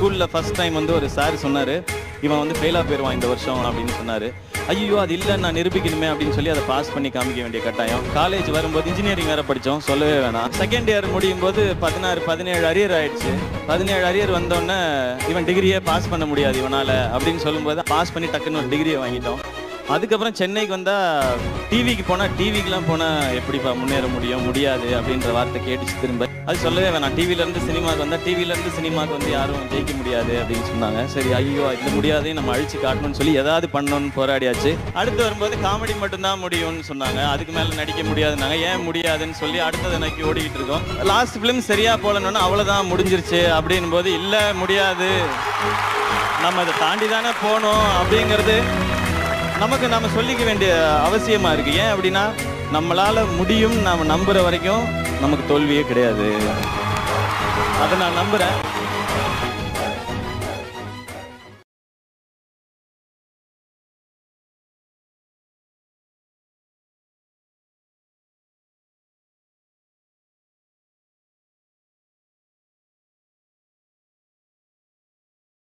ஸ்கூல்ல first time வந்து ஒரு சார் சொன்னாரு இவன் வந்து ஃபெயிலா போயிருவான் இந்த வருஷம் அப்படின்னு சொன்னாரு ஐயோ அது இல்லை நான் நிரூபிக்கணுமே அப்படின்னு சொல்லி அதை பாஸ் பண்ணி காமிக்க வேண்டிய கட்டாயம் காலேஜ் வரும்போது இன்ஜினியரிங் வேற படித்தோம் சொல்லவே வேணாம் செகண்ட் இயர் முடியும் போது பதினாறு பதினேழு அரியர் ஆயிடுச்சு பதினேழு அரியர் வந்தோடனே இவன் டிகிரியே பாஸ் பண்ண முடியாது இவனால அப்படின்னு சொல்லும்போது பாஸ் பண்ணி டக்குன்னு ஒரு டிகிரியை வாங்கிட்டோம் அதுக்கப்புறம் சென்னைக்கு வந்தா டிவிக்கு போனா டிவிக்கெல்லாம் போனா எப்படிப்பா முன்னேற முடியும் முடியாது அப்படின்ற வார்த்தை கேட்டுச்சு திரும்ப அது சொல்லவே வேணாம் டிவில இருந்து சினிமாக்கு வந்தா டிவில இருந்து சினிமாக்கு வந்து யாரும் ஜெயிக்க முடியாது அப்படின்னு சொன்னாங்க சரி ஐயோ இது முடியாது நம்ம அழிச்சு காட்டணும்னு சொல்லி ஏதாவது பண்ணணும்னு போராடியாச்சு அடுத்து வரும்போது காமெடி மட்டும்தான் முடியும்னு சொன்னாங்க அதுக்கு மேல நடிக்க முடியாதுன்னாங்க ஏன் முடியாதுன்னு சொல்லி அடுத்ததை நோக்கி ஓடிக்கிட்டு இருக்கோம் லாஸ்ட் ஃபிலிம் சரியா போலன்னு அவ்வளவுதான் முடிஞ்சிருச்சு அப்படின்னும் போது இல்ல முடியாது நம்ம அதை தாண்டி தானே போகணும் அப்படிங்கிறது நமக்கு நாம சொல்லிக்க வேண்டிய அவசியமா இருக்கு ஏன் அப்படின்னா நம்மளால முடியும் நாம நம்புற வரைக்கும் நமக்கு தோல்வியே கிடையாது அதை நான் நம்புறேன்